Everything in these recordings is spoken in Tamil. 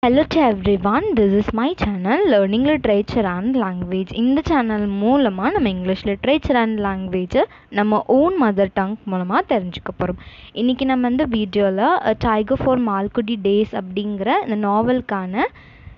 Hello to everyone, this is my channel Learning Literature and Language. இந்த சேனல் மூலமாக நம்ம இங்கிலீஷ் லிட்ரேச்சர் அண்ட் லாங்குவேஜை நம்ம ஓன் மதர் டங் மூலமாக தெரிஞ்சுக்க போகிறோம் இன்றைக்கி நம்ம இந்த வீடியோவில் டைகர் ஃபார் மால்குடி டேஸ் அப்படிங்கிற இந்த நாவலுக்கான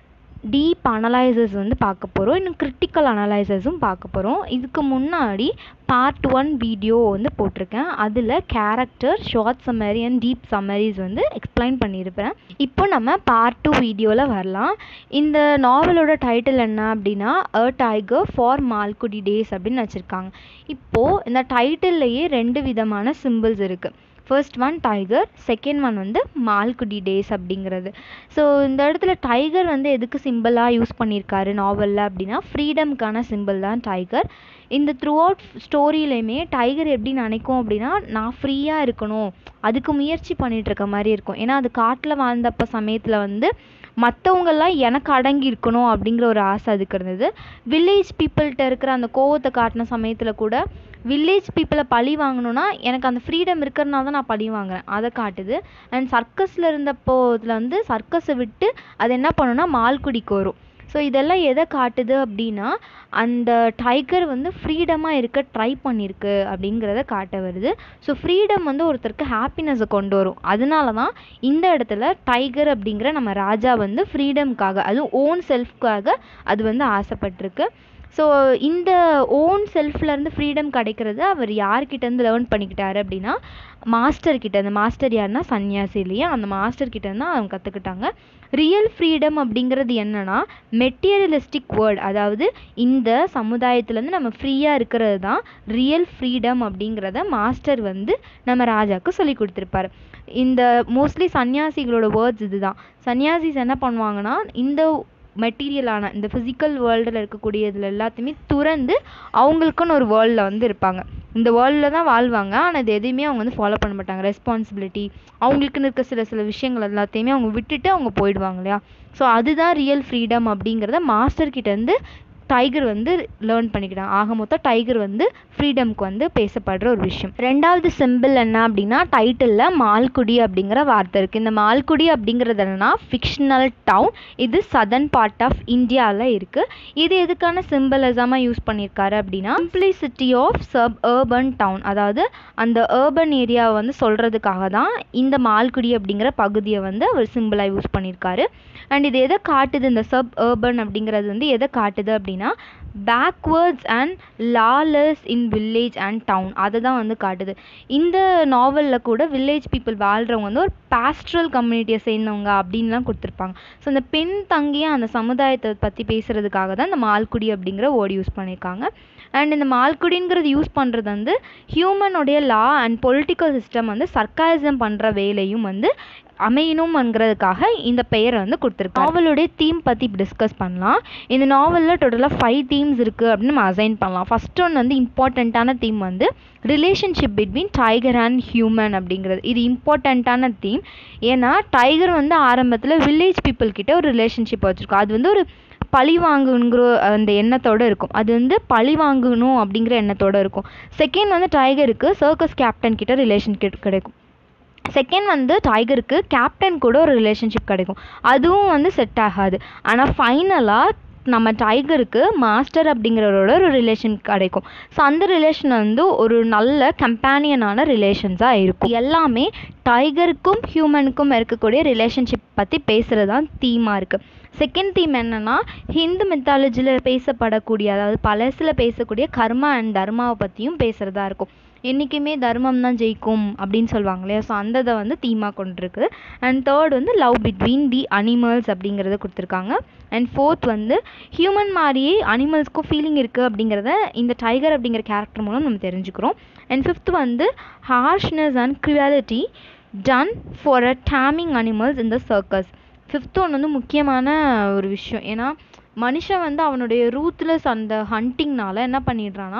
டீப் அனலைசஸ் வந்து பார்க்க போகிறோம் இன்னும் கிரிட்டிக்கல் அனலைசஸும் பார்க்க போகிறோம் இதுக்கு முன்னாடி பார்ட் ஒன் வீடியோ வந்து போட்டிருக்கேன் அதில் character short summary and deep summaries வந்து எக்ஸ்பிளைன் பண்ணியிருப்பேன் இப்போ நம்ம பார்ட் டூ வீடியோவில் வரலாம் இந்த நாவலோட டைட்டில் என்ன அப்படின்னா a tiger for Malgudi days அப்படின்னு வச்சுருக்காங்க இப்போது இந்த டைட்டில்லையே ரெண்டு விதமான சிம்பிள்ஸ் இருக்குது first one tiger second one வந்து மால்குடி டேஸ் அப்படிங்கிறது ஸோ இந்த இடத்துல டைகர் வந்து எதுக்கு சிம்பிளாக யூஸ் பண்ணியிருக்காரு நாவலில் அப்படின்னா ஃப்ரீடம்க்கான சிம்பிள் தான் டைகர் இந்த த்ரூ அவுட் ஸ்டோரியிலையுமே டைகர் எப்படி நினைக்கும் அப்படின்னா நான் ஃப்ரீயாக இருக்கணும் அதுக்கு முயற்சி பண்ணிகிட்டு இருக்க மாதிரி இருக்கும் ஏன்னா அது காட்டில் வாழ்ந்தப்போ சமயத்தில் வந்து மற்றவங்கெல்லாம் எனக்கு அடங்கி இருக்கணும் அப்படிங்கிற ஒரு ஆசை அதுக்கு இருந்தது வில்லேஜ் பீப்புள்கிட்ட இருக்கிற அந்த கோவத்தை காட்டின சமயத்தில் கூட வில்லேஜ் பீப்புளை பழி வாங்கணுன்னா எனக்கு அந்த ஃப்ரீடம் இருக்கிறனால தான் நான் பழி வாங்குறேன் அதை காட்டுது அண்ட் சர்க்கஸில் இருந்தப்போ இதில் வந்து சர்க்கஸை விட்டு அது என்ன பண்ணுன்னா மால்குடிக்கு வரும் ஸோ இதெல்லாம் எதை காட்டுது அப்படின்னா அந்த டைகர் வந்து ஃப்ரீடமாக இருக்க ட்ரை பண்ணியிருக்கு அப்படிங்கிறத காட்ட வருது ஸோ ஃப்ரீடம் வந்து ஒருத்தருக்கு ஹாப்பினஸை கொண்டு வரும் அதனால தான் இந்த இடத்துல டைகர் அப்படிங்கிற நம்ம ராஜா வந்து ஃப்ரீடம்காக அதுவும் ஓன் செல்ஃப்காக அது வந்து ஆசைப்பட்டிருக்கு ஸோ இந்த ஓன் செல்ஃப்லேருந்து ஃப்ரீடம் கிடைக்கிறது அவர் யார்கிட்டேருந்து லேர்ன் பண்ணிக்கிட்டாரு அப்படின்னா மாஸ்டர் கிட்ட அந்த மாஸ்டர் யாருன்னா சன்னியாசி இல்லையா அந்த மாஸ்டர் கிட்டேருந்து அவங்க கற்றுக்கிட்டாங்க ரியல் ஃப்ரீடம் அப்படிங்கிறது என்னன்னா மெட்டீரியலிஸ்டிக் வேர்ட் அதாவது இந்த சமுதாயத்துலேருந்து நம்ம ஃப்ரீயாக இருக்கிறது தான் ரியல் ஃப்ரீடம் அப்படிங்கிறத மாஸ்டர் வந்து நம்ம ராஜாவுக்கு சொல்லி கொடுத்துருப்பாரு இந்த மோஸ்ட்லி சன்னியாசிகளோட வேர்ட்ஸ் இதுதான் சன்னியாசிஸ் என்ன பண்ணுவாங்கன்னா இந்த மெட்டீரியலான இந்த ஃபிசிக்கல் வேர்ல்டில் இருக்கக்கூடிய இதில் எல்லாத்தையுமே துறந்து அவங்களுக்குன்னு ஒரு வேர்ல்டில் வந்து இருப்பாங்க இந்த வேர்ல்டில் தான் வாழ்வாங்க ஆனால் இது எதையுமே அவங்க வந்து ஃபாலோ பண்ண மாட்டாங்க ரெஸ்பான்சிபிலிட்டி அவங்களுக்குன்னு இருக்க சில சில விஷயங்கள் எல்லாத்தையுமே அவங்க விட்டுட்டு அவங்க போயிடுவாங்க இல்லையா ஸோ அதுதான் ரியல் ஃப்ரீடம் அப்படிங்கிறத மாஸ்டர் கிட்டேருந்து டைகர் வந்து லேர்ன் பண்ணிக்கிட்டாங்க ஆக மொத்தம் டைகர் வந்து ஃப்ரீடம்க்கு வந்து பேசப்படுற ஒரு விஷயம் ரெண்டாவது சிம்பிள் என்ன அப்படின்னா டைட்டிலில் மால்குடி அப்படிங்கிற வார்த்தை இருக்குது இந்த மால்குடி அப்படிங்கிறது என்னன்னா ஃபிக்ஷனல் டவுன் இது சதர்ன் பார்ட் ஆஃப் இந்தியாவில் இருக்குது இது எதுக்கான சிம்பிளிசமாக யூஸ் பண்ணியிருக்காரு அப்படின்னா simplicity of suburban town அதாவது அந்த ஏர்பன் ஏரியாவை வந்து சொல்கிறதுக்காக தான் இந்த மால்குடி அப்படிங்கிற பகுதியை வந்து அவர் சிம்பிளாக யூஸ் பண்ணியிருக்காரு அண்ட் இது எதை காட்டுது இந்த சப் ஏர்பன் அப்படிங்கிறது வந்து எதை காட்டுது அப்படின்னா backwards and lawless in village and town அதை தான் வந்து காட்டுது இந்த நாவலில் கூட வில்லேஜ் பீப்புள் வாழ்கிறவங்க வந்து ஒரு பாஸ்ட்ரல் கம்யூனிட்டியை சேர்ந்தவங்க அப்படின்லாம் கொடுத்துருப்பாங்க ஸோ அந்த பெண் தங்கிய அந்த சமுதாயத்தை பற்றி பேசுகிறதுக்காக தான் இந்த மால்குடி அப்படிங்கிற வேர்டு யூஸ் பண்ணியிருக்காங்க அண்ட் இந்த மால்குடிங்கிறது யூஸ் பண்ணுறது வந்து ஹியூமனுடைய லா அண்ட் பொலிட்டிக்கல் சிஸ்டம் வந்து சர்க்காரிசம் பண்ணுற வேலையும் வந்து அமையணும்ங்கிறதுக்காக இந்த பெயரை வந்து கொடுத்துருக்கு நாவலுடைய தீம் பற்றி இப்போ டிஸ்கஸ் பண்ணலாம் இந்த நாவலில் டோட்டலாக ஃபைவ் தீம்ஸ் இருக்குது அப்படின்னு நம்ம அசைன் பண்ணலாம் ஃபஸ்ட் ஒன் வந்து இம்பார்ட்டண்ட்டான தீம் வந்து relationship between tiger and human அப்படிங்கிறது இது இம்பார்ட்டண்ட்டான தீம் ஏன்னா டைகர் வந்து ஆரம்பத்தில் வில்லேஜ் பீப்புள் கிட்ட ஒரு ரிலேஷன்ஷிப் வச்சுருக்கோம் அது வந்து ஒரு பழி வாங்குங்கிற அந்த எண்ணத்தோடு இருக்கும் அது வந்து பழி வாங்கணும் அப்படிங்கிற எண்ணத்தோடு இருக்கும் செகண்ட் வந்து டைகருக்கு சர்க்கஸ் கேப்டன் கிட்ட ரிலேஷன் கிடைக்கும் செகண்ட் வந்து டைகருக்கு கேப்டன் கூட ஒரு ரிலேஷன்ஷிப் கிடைக்கும் அதுவும் வந்து செட் ஆகாது ஆனால் ஃபைனலாக நம்ம டைகருக்கு மாஸ்டர் அப்படிங்கிறவரோட ஒரு ரிலேஷன் கிடைக்கும் ஸோ அந்த ரிலேஷன் வந்து ஒரு நல்ல கம்பேனியனான ரிலேஷன்ஸாக இருக்கும் எல்லாமே டைகருக்கும் ஹியூமனுக்கும் இருக்கக்கூடிய ரிலேஷன்ஷிப் பற்றி பேசுகிறது தான் தீமாக இருக்குது செகண்ட் தீம் என்னென்னா ஹிந்து மித்தாலஜியில் பேசப்படக்கூடிய அதாவது பழசில் பேசக்கூடிய கர்மா அண்ட் தர்மாவை பற்றியும் பேசுகிறதா இருக்கும் என்றைக்குமே தர்மம் தான் ஜெயிக்கும் அப்படின்னு சொல்லுவாங்க இல்லையா ஸோ அந்த இதை வந்து தீமாக கொண்டிருக்கு அண்ட் தேர்ட் வந்து லவ் பிட்வீன் தி அனிமல்ஸ் அப்படிங்கிறத கொடுத்துருக்காங்க அண்ட் ஃபோர்த் வந்து ஹியூமன் மாதிரியே அனிமல்ஸ்க்கும் ஃபீலிங் இருக்குது அப்படிங்கிறத இந்த டைகர் அப்படிங்கிற கேரக்டர் மூலம் நம்ம தெரிஞ்சுக்கிறோம் அண்ட் ஃபிஃப்த் வந்து harshness and cruelty done for a taming animals இந்த சர்க்கஸ் ஃபிஃப்த் ஒன் வந்து முக்கியமான ஒரு விஷயம் ஏன்னா மனுஷன் வந்து அவனுடைய ரூத்லெஸ் அந்த ஹண்டிங்னால என்ன பண்ணிடுறான்னா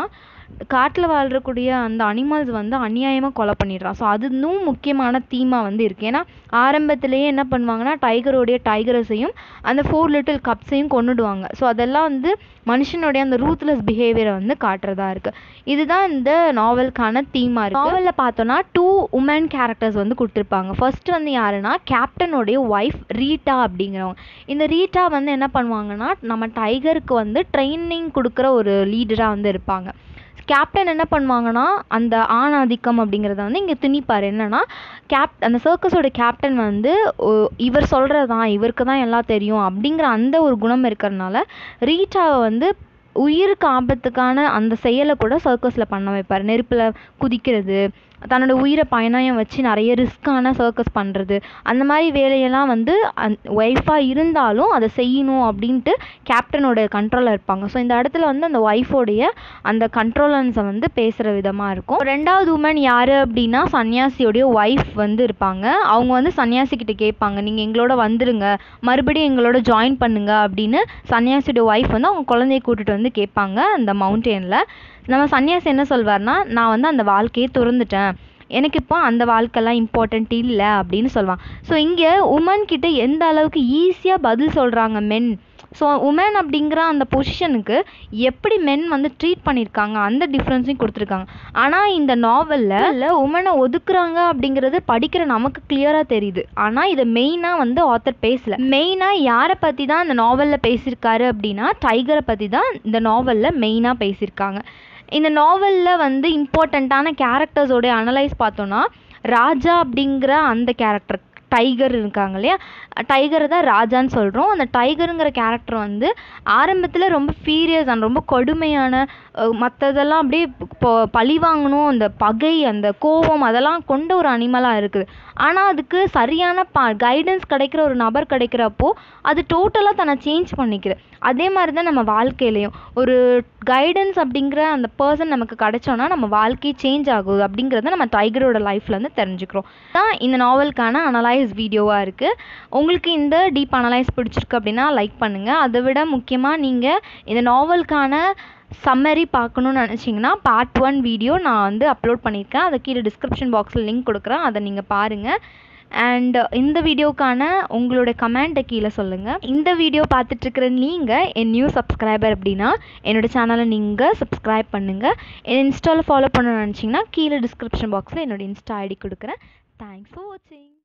காட்டில் வாழ்றக்கூடிய அந்த அனிமல்ஸ் வந்து அநியாயமாக கொலை பண்ணிடுறான் ஸோ அது இன்னும் முக்கியமான தீமாக வந்து இருக்குது ஏன்னா ஆரம்பத்திலேயே என்ன பண்ணுவாங்கன்னா டைகரோடைய டைகரஸையும் அந்த ஃபோர் லிட்டில் கப்ஸையும் கொன்னுடுவாங்க ஸோ அதெல்லாம் வந்து மனுஷனுடைய அந்த ரூத்லெஸ் பிஹேவியரை வந்து காட்டுறதா இருக்குது இதுதான் இந்த நாவலுக்கான தீமாக இருக்குது நாவலில் பார்த்தோன்னா டூ உமன் கேரக்டர்ஸ் வந்து கொடுத்துருப்பாங்க ஃபர்ஸ்ட் வந்து யாருன்னா கேப்டனுடைய ஒய்ஃப் ரீட்டா அப்படிங்கிறவங்க இந்த ரீட்டா வந்து என்ன பண்ணுவாங்கன்னா நம்ம டைகருக்கு வந்து ட்ரைனிங் கொடுக்குற ஒரு லீடராக வந்து இருப்பாங்க கேப்டன் என்ன பண்ணுவாங்கன்னா அந்த ஆணாதிக்கம் அப்படிங்கிறத வந்து இங்கே திணிப்பார் என்னன்னா கேப் அந்த சர்க்கஸோட கேப்டன் வந்து ஒ- இவர் சொல்கிறது தான் இவருக்கு தான் எல்லாம் தெரியும் அப்படிங்கிற அந்த ஒரு குணம் இருக்கிறதுனால ரீட்டாவை வந்து உயிருக்கு ஆபத்துக்கான அந்த செயலை கூட சர்க்கஸில் பண்ண வைப்பார் நெருப்பில் குதிக்கிறது தன்னோட உயிரை பணயம் வச்சு நிறைய ரிஸ்க்கான சர்க்கஸ் பண்ணுறது அந்த மாதிரி வேலையெல்லாம் வந்து அந் ஒய்ஃபாக இருந்தாலும் அதை செய்யணும் அப்படின்ட்டு கேப்டனோட கண்ட்ரோலில் இருப்பாங்க ஸோ இந்த இடத்துல வந்து அந்த ஒய்ஃபோடைய அந்த கண்ட்ரோலன்ஸை வந்து பேசுகிற விதமாக இருக்கும் ரெண்டாவது உமன் யார் அப்படின்னா சன்னியாசியோடைய ஒய்ஃப் வந்து இருப்பாங்க அவங்க வந்து சன்னியாசி கிட்ட கேட்பாங்க நீங்கள் எங்களோட வந்துருங்க மறுபடியும் எங்களோட ஜாயின் பண்ணுங்க அப்படின்னு சன்னியாசியோட ஒய்ஃப் வந்து அவங்க குழந்தைய கூட்டிட்டு வந்து கேட்பாங்க அந்த மவுண்டெயினில் நம்ம சன்னியாசி என்ன சொல்வார்னா நான் வந்து அந்த வாழ்க்கையை துறந்துட்டேன் எனக்கு இப்போ அந்த வாழ்க்கைலாம் இம்பார்ட்டண்ட் இல்லை அப்படின்னு சொல்லுவான் ஸோ இங்கே உமன் கிட்ட எந்த அளவுக்கு ஈஸியாக பதில் சொல்கிறாங்க மென் ஸோ உமன் அப்படிங்கிற அந்த பொசிஷனுக்கு எப்படி மென் வந்து ட்ரீட் பண்ணியிருக்காங்க அந்த டிஃப்ரென்ஸையும் கொடுத்துருக்காங்க ஆனால் இந்த நாவலில் உமனை ஒதுக்குறாங்க அப்படிங்கிறது படிக்கிற நமக்கு கிளியராக தெரியுது ஆனால் இதை மெயினாக வந்து ஆத்தர் பேசல மெயினாக யாரை பற்றி தான் இந்த நாவலில் பேசியிருக்காரு அப்படின்னா டைகரை பற்றி தான் இந்த நாவலில் மெயினாக பேசியிருக்காங்க இந்த நாவலில் வந்து இம்பார்ட்டண்ட்டான கேரக்டர்ஸோட அனலைஸ் பார்த்தோன்னா ராஜா அப்படிங்கிற அந்த கேரக்டர் டைகர் இருக்காங்க இல்லையா டைகரை தான் ராஜான்னு சொல்கிறோம் அந்த டைகருங்கிற கேரக்டர் வந்து ஆரம்பத்தில் ரொம்ப ஃபீரியஸ் அண்ட் ரொம்ப கொடுமையான மற்றதெல்லாம் அப்படியே இப்போ பழி வாங்கணும் அந்த பகை அந்த கோபம் அதெல்லாம் கொண்ட ஒரு அனிமலாக இருக்குது ஆனால் அதுக்கு சரியான ப கைடன்ஸ் கிடைக்கிற ஒரு நபர் கிடைக்கிறப்போ அது டோட்டலாக தன்னை சேஞ்ச் பண்ணிக்குது அதே மாதிரி தான் நம்ம வாழ்க்கையிலையும் ஒரு கைடன்ஸ் அப்படிங்கிற அந்த பர்சன் நமக்கு கிடைச்சோன்னா நம்ம வாழ்க்கை சேஞ்ச் ஆகுது அப்படிங்கிறத நம்ம டைகரோட லைஃப்ல இருந்து தெரிஞ்சுக்கிறோம் தான் இந்த நாவலுக்கான அனலைஸ் வீடியோவாக இருக்குது உங்களுக்கு இந்த டீப் அனலைஸ் பிடிச்சிருக்கு அப்படின்னா லைக் பண்ணுங்கள் அதை விட முக்கியமாக நீங்கள் இந்த நாவலுக்கான சம்மரி பார்க்கணுன்னு நினச்சிங்கன்னா பார்ட் ஒன் வீடியோ நான் வந்து அப்லோட் பண்ணியிருக்கேன் அதை கீழே டிஸ்கிரிப்ஷன் பாக்ஸில் லிங்க் கொடுக்குறேன் அதை நீங்கள் பாருங்கள் அண்ட் இந்த வீடியோக்கான உங்களோட கமெண்ட்டை கீழே சொல்லுங்கள் இந்த வீடியோ பார்த்துட்ருக்கிற நீங்கள் என் நியூ சப்ஸ்கிரைபர் அப்படின்னா என்னோட சேனலை நீங்கள் சப்ஸ்கிரைப் பண்ணுங்கள் என் இன்ஸ்டாவில் ஃபாலோ பண்ணணும்னு நினச்சிங்கன்னா கீழே டிஸ்கிரிப்ஷன் பாக்ஸில் என்னோட இன்ஸ்டா ஐடி கொடுக்குறேன் தேங்க்ஸ் ஃபார் வாட்சிங்